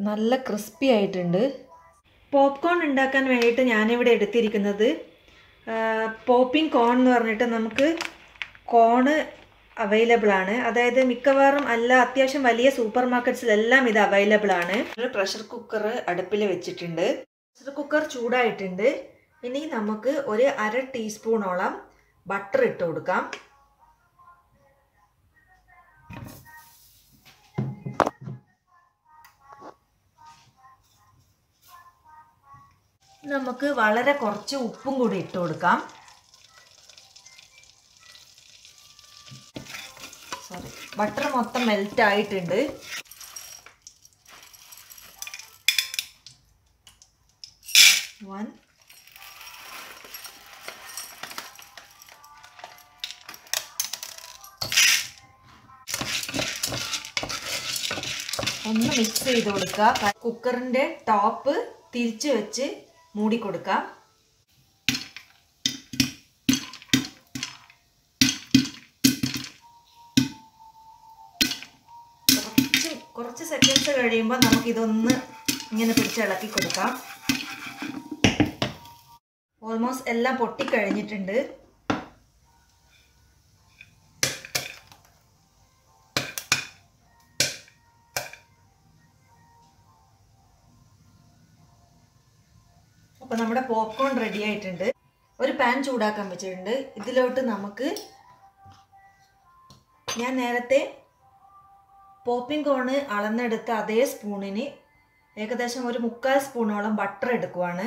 നല്ല ക്രിസ്പി ആയിട്ടുണ്ട് പോപ്കോൺ ഉണ്ടാക്കാൻ വേണ്ടിയിട്ട് ഞാനിവിടെ എടുത്തിരിക്കുന്നത് പോപ്പിംഗ് കോൺ എന്ന് പറഞ്ഞിട്ട് നമുക്ക് കോണ് അവൈലബിൾ ആണ് അതായത് മിക്കവാറും അല്ല അത്യാവശ്യം വലിയ സൂപ്പർ മാർക്കറ്റ്സിലെല്ലാം ഇത് അവൈലബിൾ ആണ് ഒരു പ്രഷർ കുക്കർ അടുപ്പിൽ വെച്ചിട്ടുണ്ട് പ്രഷർ കുക്കർ ചൂടായിട്ടുണ്ട് ഇനി നമുക്ക് ഒരു അര ടീസ്പൂണോളം ബട്ടർ ഇട്ട് കൊടുക്കാം നമുക്ക് വളരെ കുറച്ച് ഉപ്പും കൂടി ഇട്ട് കൊടുക്കാം സോറി ബട്ടർ മൊത്തം മെൽറ്റ് ആയിട്ടുണ്ട് വൺ ഒന്ന് മിക്സ് ചെയ്ത് കൊടുക്കുക കുക്കറിൻ്റെ ടോപ്പ് തിരിച്ച് വെച്ച് മൂടി കൊടുക്കാം കുറച്ച് കുറച്ച് സെക്കൻഡ്സ് കഴിയുമ്പോൾ നമുക്കിതൊന്ന് ഇങ്ങനെ പിടിച്ച് ഇളക്കി കൊടുക്കാം ഓൾമോസ്റ്റ് എല്ലാം പൊട്ടിക്കഴിഞ്ഞിട്ടുണ്ട് അപ്പോൾ നമ്മുടെ പോപ്കോൺ റെഡി ആയിട്ടുണ്ട് ഒരു പാൻ ചൂടാക്കാൻ വെച്ചിട്ടുണ്ട് ഇതിലോട്ട് നമുക്ക് ഞാൻ നേരത്തെ പോപ്പിംഗ് കോണ് അളന്നെടുത്ത അതേ സ്പൂണിന് ഏകദേശം ഒരു മുക്കാൽ സ്പൂണോളം ബട്ടർ എടുക്കുവാണ്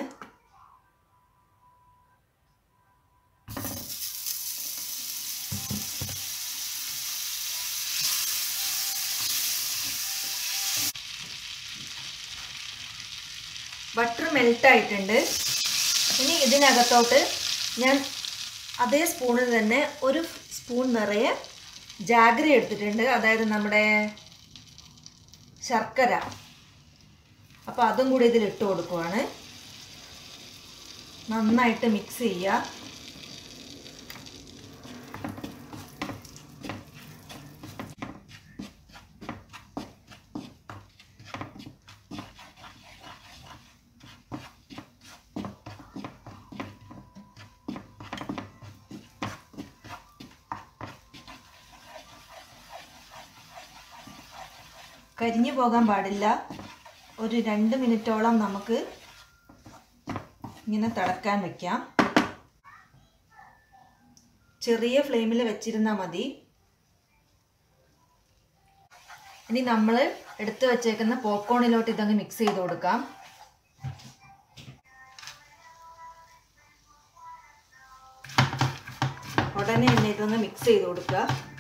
ബട്ടർ മെൽറ്റ് ആയിട്ടുണ്ട് ഇനി ഇതിനകത്തോട്ട് ഞാൻ അതേ സ്പൂണിൽ തന്നെ ഒരു സ്പൂൺ നിറയെ ജാഗ്രി എടുത്തിട്ടുണ്ട് അതായത് നമ്മുടെ ശർക്കര അപ്പോൾ അതും കൂടി ഇതിൽ ഇട്ട് കൊടുക്കുവാണ് നന്നായിട്ട് മിക്സ് ചെയ്യുക കരിഞ്ഞു പോകാൻ പാടില്ല ഒരു രണ്ട് മിനിറ്റോളം നമുക്ക് ഇങ്ങനെ തിളക്കാൻ വെക്കാം ചെറിയ ഫ്ലെയിമിൽ വെച്ചിരുന്നാൽ മതി ഇനി നമ്മൾ എടുത്തു വച്ചേക്കുന്ന പോപ്കോണിലോട്ട് ഇതങ്ങ് മിക്സ് ചെയ്ത് കൊടുക്കാം ഉടനെ തന്നെ ഇതൊന്ന് മിക്സ് ചെയ്ത് കൊടുക്കുക